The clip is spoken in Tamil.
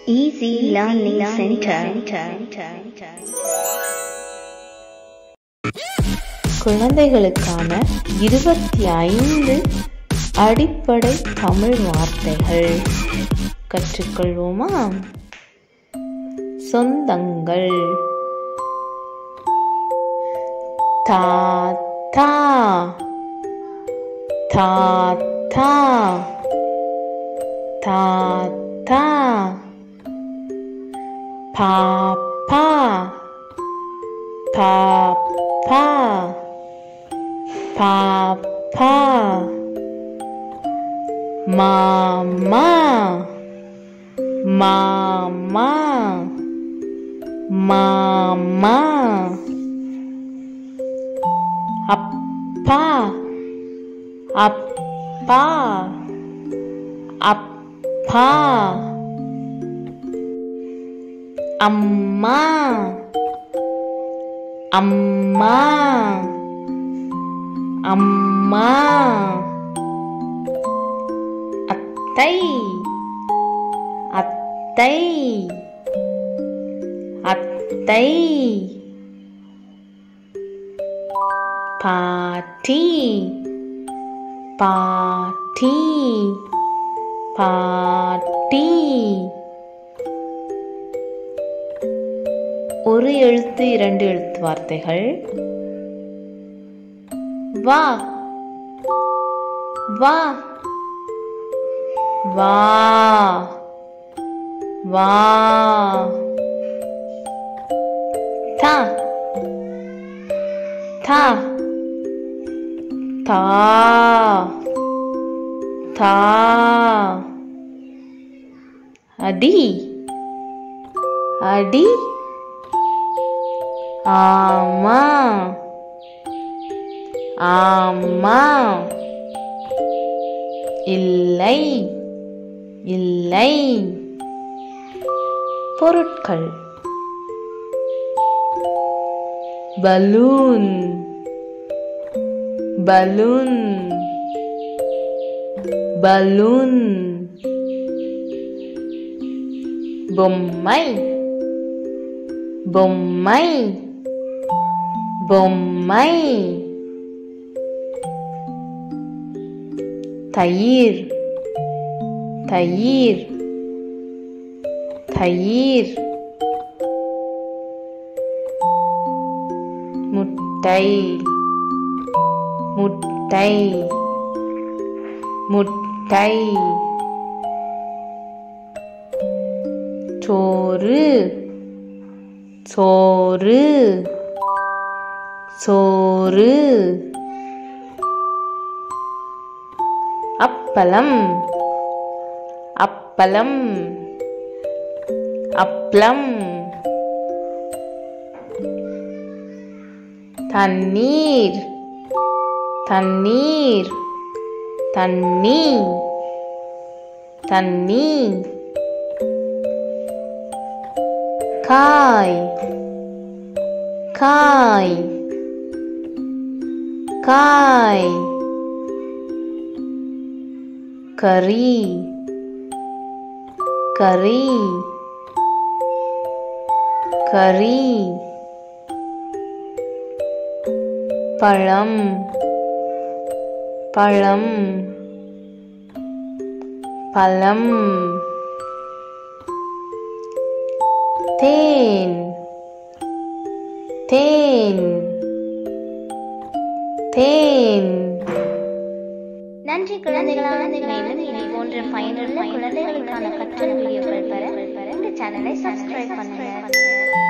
Easy Learning Center. குழந்தைகளுக்கான இருபத்தி ஐந்து அடிப்படை தமிழ் வார்த்தைகள் கற்றுக்கொள்வோமா சொந்தங்கள் தாத்தா தாத்தா தாத்தா பாப்பா பாப்பா பாப்பா மாமா மாமா மாமா அப்பா அப்பா அப்பா அம்மா அம்மா அம்மா அத்தை அத்தை அத்தை பாட்டி பாட்டி பாட்டி ஒரு எழுத்து இரண்டு எழுத்து வார்த்தைகள் வா வா வா வா தா தா தா தா அடி அடி ஆமா ஆமா இல்லை இல்லை பொருட்கள் பலூன் பலூன் பலூன் பொம்மை பொம்மை பொம்மை தயிர் தயிர் தயிர் முட்டை முட்டை முட்டை சோறு சோறு சோறு அப்பளம் அப்பளம் அப்பளம் தண்ணீர் தண்ணீர் தண்ணி தண்ணி காய் காய் காய் கறி கறி கறி பழம் பழம் பழம் தேன் தேன் தேன் நன்றி குழந்தைகளா மேலும் இதை போன்ற பயனுள்ள குழந்தைகளுக்கான கற்றல் வீடியோக்கள் பெற இந்த சேனலை சப்ஸ்கிரைப் பண்ணுங்க